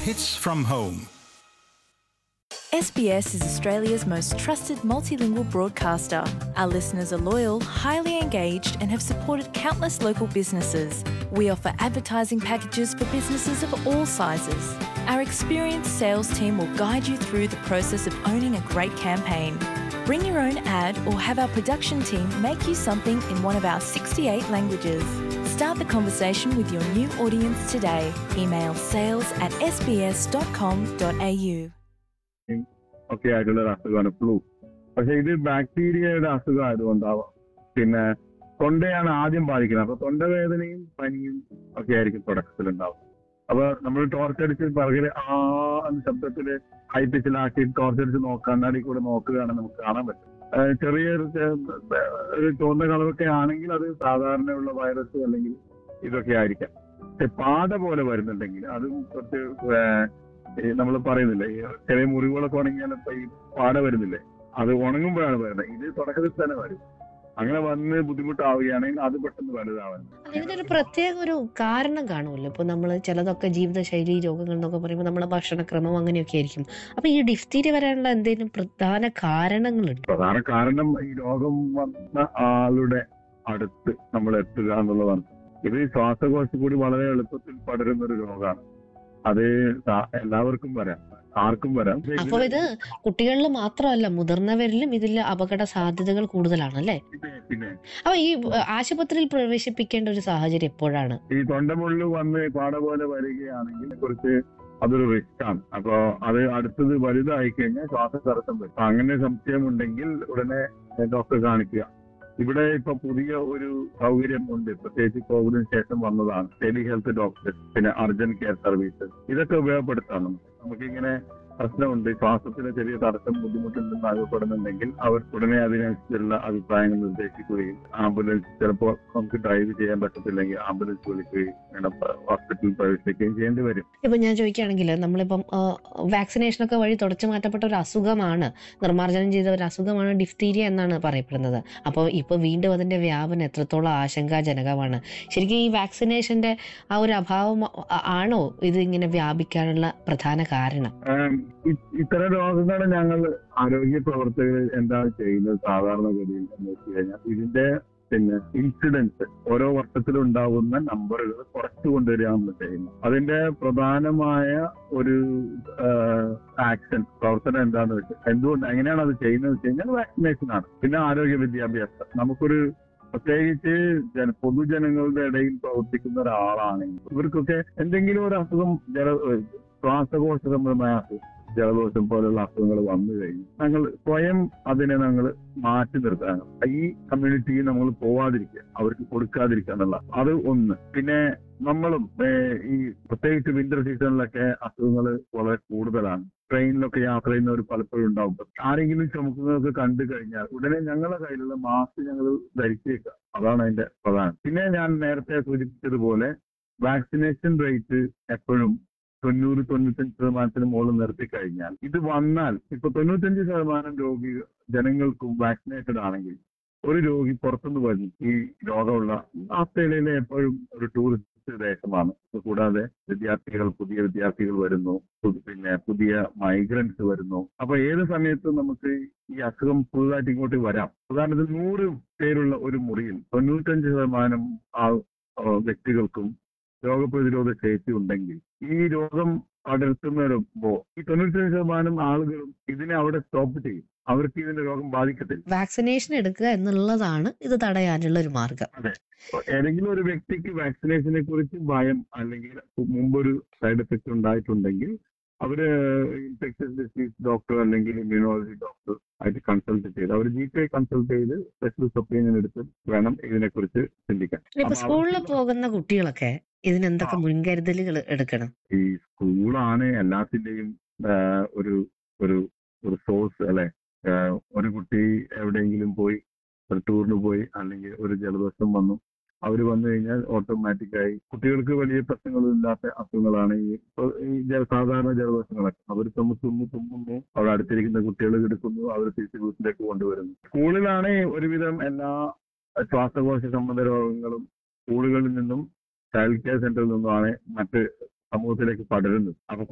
Hits from home. SBS is Australia's most trusted multilingual broadcaster. Our listeners are loyal, highly engaged, and have supported countless local businesses. We offer advertising packages for businesses of all sizes. Our experienced sales team will guide you through the process of owning a great campaign. Bring your own ad or have our production team make you something in one of our 68 languages. Start the conversation with your new audience today. Email sales at sbs.com.au. ഒക്കെ ആയിട്ടുള്ള ഒരു അസുഖമാണ് flu പക്ഷെ ഇത് ബാക്ടീരിയയുടെ അസുഖം ആയതുകൊണ്ടാവാം പിന്നെ തൊണ്ടയാണ് ആദ്യം ബാധിക്കുന്നത് അപ്പൊ തൊണ്ടവേദനയും പനിയും ഒക്കെ ആയിരിക്കും തുടക്കത്തിൽ ഉണ്ടാവും അപ്പൊ നമ്മൾ ടോർച്ച് അടിച്ച് പിറകില് ആ എന്ന ശബ്ദത്തില് ഹൈ പിച്ചിലാക്കി ടോർച്ച് അടിച്ച് നോക്കുക കണ്ണാടി കൂടെ നോക്കുകയാണെങ്കിൽ നമുക്ക് കാണാൻ പറ്റും ഏഹ് ചെറിയൊരു ചെ- ഒരു ചുവന്ന കളറൊക്കെ ആണെങ്കിൽ അത് സാധാരണയുള്ള വൈറസ് അല്ലെങ്കിൽ ഇതൊക്കെ ആയിരിക്കാം പക്ഷെ പാട പോലെ വരുന്നുണ്ടെങ്കിൽ അതും കുറച്ച് നമ്മൾ പറയുന്നില്ലേ ഈ ചെറിയ മുറിവുകളൊക്കെ ഉണങ്ങിയാൽ ഇപ്പൊ ഈ പാട വരുന്നില്ലേ അത് ഉണങ്ങുമ്പോഴാണ് വരുന്നത് ഇത് തുടക്കത്തിൽ തന്നെ വരും അങ്ങനെ വന്ന് ബുദ്ധിമുട്ടാവുകയാണെങ്കിൽ അത് പെട്ടെന്ന് വലുതാവാൻ അല്ല, ഇതിനൊരു പ്രത്യേക ഒരു കാരണം കാണുമല്ലോ ഇപ്പൊ നമ്മൾ ചിലതൊക്കെ ജീവിതശൈലി രോഗങ്ങൾ എന്നൊക്കെ പറയുമ്പോൾ നമ്മളെ ഭക്ഷണക്രമം അങ്ങനെയൊക്കെ ആയിരിക്കും അപ്പൊ ഈ ഡിഫ്തീരിയ വരാനുള്ള എന്തെങ്കിലും പ്രധാന കാരണങ്ങളുണ്ട് പ്രധാന കാരണം ഈ രോഗം വന്ന ആളുടെ അടുത്ത് നമ്മൾ എത്തുക എന്നുള്ളതാണ് ഇത് ശ്വാസകോശത്തിൽ കൂടി വളരെ എളുപ്പത്തിൽ പടരുന്ന ഒരു രോഗമാണ് അത് സാ- എല്ലാവർക്കും വരാം ആർക്കും വരാം പക്ഷേ അപ്പൊ ഇത് കുട്ടികളിൽ മാത്രമല്ല മുതിർന്നവരിലും ഇതിൽ അപകട സാധ്യതകൾ കൂടുതലാണ് അല്ലേ പിന്നെ പിന്നെ അപ്പൊ ഈ ഏഹ്, ആശുപത്രിയിൽ പ്രവേശിപ്പിക്കേണ്ട ഒരു സാഹചര്യം എപ്പോഴാണ് ഈ തൊണ്ടമുള്ളിൽ വന്ന് പാട പോലെ വരികയാണെങ്കിൽ കുറച്ച് അതൊരു റിസ്ക് ആണ് അപ്പൊ അത് അടുത്തത് വലുതായി കഴിഞ്ഞാൽ ശ്വാസതടസ്സം വരും അപ്പൊ അങ്ങനെ സംശയമുണ്ടെങ്കിൽ ഉടനെ ഡോക്ടറെ കാണിക്കുക ഇവിടെ ഇപ്പൊ പുതിയ ഒരു സൗകര്യം ഉണ്ട് പ്രത്യേകിച്ച് കോവിഡിന് ശേഷം വന്നതാണ് ടെലി ഹെൽത്ത് ഡോക്ടേഴ്സ് പിന്നെ അർജന്റ് കെയർ സർവീസസ് ഇതൊക്കെ ഉപയോഗപ്പെടുത്താം നമുക്ക് നമുക്കിങ്ങനെ പ്രശ്നമുണ്ട് ശ്വാസത്തിന് ചെറിയ തടസ്സം ബുദ്ധിമുട്ടുണ്ടെന്ന് അനുഭവപ്പെടുന്നുണ്ടെങ്കിൽ അവർ ഉടനെ അതിനനുസരിച്ചുള്ള അഭിപ്രായങ്ങൾ നിർദ്ദേശിക്കുകയും ആംബുലൻസ് ചിലപ്പോൾ നമുക്ക് ഡ്രൈവ് ചെയ്യാൻ പറ്റത്തില്ലെങ്കിൽ ആംബുലൻസ് വിളിക്കുകയും വേണം ഹോസ്പിറ്റലിൽ പ്രവേശിക്കുകയും ചെയ്യേണ്ടി വരും ഇപ്പൊ ഞാൻ ചോദിക്കുകയാണെങ്കിൽ നമ്മളിപ്പം വാക്സിനേഷനൊക്കെ വഴി തുടച്ചു മാറ്റപ്പെട്ട ഒരു അസുഖമാണ് നിർമ്മാർജ്ജനം ചെയ്ത ഒരു അസുഖമാണ് ഡിഫ്തീരിയ എന്നാണ് പറയപ്പെടുന്നത് അപ്പോൾ ഇപ്പോൾ വീണ്ടും അതിന്റെ വ്യാപനം എത്രത്തോളം ആശങ്കാജനകമാണ് ശരിക്കും ഈ വാക്സിനേഷന്റെ ആ ഒരു അഭാവം ആ- ആണോ ഇത് ഇങ്ങനെ വ്യാപിക്കാനുള്ള പ്രധാന കാരണം ആം, ഇ- ഇത്തരം രോഗങ്ങൾ ഞങ്ങൾ ആരോഗ്യ പ്രവർത്തകർ എന്താണ് ചെയ്യുന്നത് സാധാരണഗതിയിൽ എന്ന് വെച്ച് കഴിഞ്ഞാൽ ഇതിന്റെ പിന്നെ ഇൻസിഡൻസ് ഓരോ വർഷത്തിലും ഉണ്ടാകുന്ന നമ്പറുകൾ കുറച്ചു കൊണ്ടുവരിക നമ്മൾ ചെയ്യുന്നു അതിന്റെ പ്രധാനമായ ഒരു ആക്ഷൻ പ്രവർത്തനം എന്താന്ന് വെച്ചാൽ എന്തുകൊണ്ട് എങ്ങനെയാണ് അത് ചെയ്യുന്നത് വെച്ച് കഴിഞ്ഞാൽ വാക്സിനേഷൻ ആണ് പിന്നെ ആരോഗ്യ വിദ്യാഭ്യാസം നമുക്കൊരു പ്രത്യേകിച്ച് ജന പൊതുജനങ്ങളുടെ ഇടയിൽ പ്രവർത്തിക്കുന്ന ഒരാളാണെങ്കിൽ ഇവർക്കൊക്കെ എന്തെങ്കിലും ഒരു അസുഖം ജല ശ്വാസകോശ സംബന്ധമായ അസുഖം ജലദോഷം പോലുള്ള അസുഖങ്ങൾ വന്നു കഴിഞ്ഞു ഞങ്ങൾ സ്വയം അതിനെ ഞങ്ങൾ മാറ്റി നിർത്താൻ ഈ കമ്മ്യൂണിറ്റിയിൽ നമ്മൾ പോവാതിരിക്കുക അവർക്ക് കൊടുക്കാതിരിക്കുക എന്നുള്ള അത് ഒന്ന് പിന്നെ നമ്മളും ഏഹ്, ഈ പ്രത്യേകിച്ച് വിന്റർ സീസണിലൊക്കെ അസുഖങ്ങൾ വളരെ കൂടുതലാണ് ട്രെയിനിലൊക്കെ യാത്ര ചെയ്യുന്നവർ പലപ്പോഴും ഉണ്ടാവും ആരെങ്കിലും ചുമക്കുന്നതൊക്കെ കണ്ടു കഴിഞ്ഞാൽ ഉടനെ ഞങ്ങളുടെ കയ്യിലുള്ള മാസ്ക് ഞങ്ങൾ ധരിച്ചേക്കുക അതാണ് അതിന്റെ പ്രധാനം പിന്നെ ഞാൻ നേരത്തെ സൂചിപ്പിച്ചതുപോലെ വാക്സിനേഷൻ റേറ്റ് എപ്പോഴും തൊണ്ണൂറ് തൊണ്ണൂറ്റഞ്ച് ശതമാനത്തിന് മുകളിൽ നിർത്തി കഴിഞ്ഞാൽ ഇത് വന്നാൽ ഇപ്പൊ തൊണ്ണൂറ്റഞ്ച് ശതമാനം രോഗി ജനങ്ങൾക്കും വാക്സിനേറ്റഡ് ആണെങ്കിൽ ഒരു രോഗി പുറത്തുനിന്ന് വരും ഈ രോഗമുള്ള ആസ്ട്രേലിയയിലെ എപ്പോഴും ഒരു ടൂറിസ്റ്റ് ദേശമാണ് കൂടാതെ വിദ്യാർത്ഥികൾ പുതിയ വിദ്യാർത്ഥികൾ വരുന്നു പു- പിന്നെ പുതിയ മൈഗ്രൻസ് വരുന്നു അപ്പൊ ഏത് സമയത്തും നമുക്ക് ഈ അസുഖം പുതുതായിട്ട് ഇങ്ങോട്ട് വരാം ഉദാഹരണത്തിന് നൂറ് പേരുള്ള ഒരു മുറിയിൽ തൊണ്ണൂറ്റഞ്ച് ശതമാനം ആ ആ, വ്യക്തികൾക്കും രോഗപ്രതിരോധ ശേഷി ഉണ്ടെങ്കിൽ ഈ രോഗം പടർത്തുന്നവരുമ്പോ ഈ തൊണ്ണൂറ്റഞ്ച് ശതമാനം ആളുകളും ഇതിനെ അവിടെ സ്റ്റോപ്പ് ചെയ്യും അവർക്ക് ഇതിന്റെ രോഗം ബാധിക്കത്തില്ല വാക്സിനേഷൻ എടുക്കുക എന്നുള്ളതാണ് ഇത് തടയാനുള്ള ഒരു മാർഗം അപ്പൊ ഏതെങ്കിലും ഒരു വ്യക്തിക്ക് വാക്സിനേഷനെ കുറിച്ച് ഭയം അല്ലെങ്കിൽ മുമ്പൊരു സൈഡ് എഫക്ട് ഉണ്ടായിട്ടുണ്ടെങ്കിൽ അവര് ഇൻഫെക്ഷൻ ഡിസീസ് ഡോക്ടർ അല്ലെങ്കിൽ ഇമ്മ്യൂണോളജി ഡോക്ടർ ആയിട്ട് കൺസൾട്ട് ചെയ്ത് അവർ ജി പി കൺസൾട്ട് ചെയ്ത് സ്പെഷ്യലിസ്റ്റ് ഒപ്പീനിയൻ എടുത്ത് വേണം ഇതിനെക്കുറിച്ച് ചിന്തിക്കാൻ ഇപ്പൊ അപ്പൊ സ്കൂളിൽ അവർക്ക് പോകുന്ന കുട്ടികളൊക്കെ ഇതിനെന്തൊക്കെ ആ. മുൻകരുതലുകൾ എടുക്കണം ഈ സ്കൂളാണ് എല്ലാത്തിന്റെയും ആ, ഒരു ഒരു ഒരു സോഴ്സ് അല്ലെ ആ, ഒരു കുട്ടി എവിടെയെങ്കിലും പോയി ഒരു ടൂറിന് പോയി അല്ലെങ്കിൽ ഒരു ജലദോഷം വന്നു അവർ വന്നു കഴിഞ്ഞാൽ ഓട്ടോമാറ്റിക്കായി കുട്ടികൾക്ക് വലിയ പ്രശ്നങ്ങളില്ലാത്ത അസുഖങ്ങളാണ് ഈ ഇപ്പൊ ഈ ജല- സാധാരണ ജലദോഷങ്ങളൊക്കെ അവർ തുമ്മുന്നു തുമ്മുന്നു അവിടെ അടുത്തിരിക്കുന്ന കുട്ടികൾ എടുക്കുന്നു അവർ തിരിച്ച് വീട്ടിലേക്ക് കൊണ്ടുവരുന്നു സ്കൂളിലാണ് ഒരുവിധം എല്ലാ ശ്വാസകോശ സംബന്ധ രോഗങ്ങളും സ്കൂളുകളിൽ നിന്നും ചൈൽഡ് കെയർ സെന്ററിൽ നിന്നുമാണ് മറ്റ് സമൂഹത്തിലേക്ക് പടരുന്നത് അപ്പൊ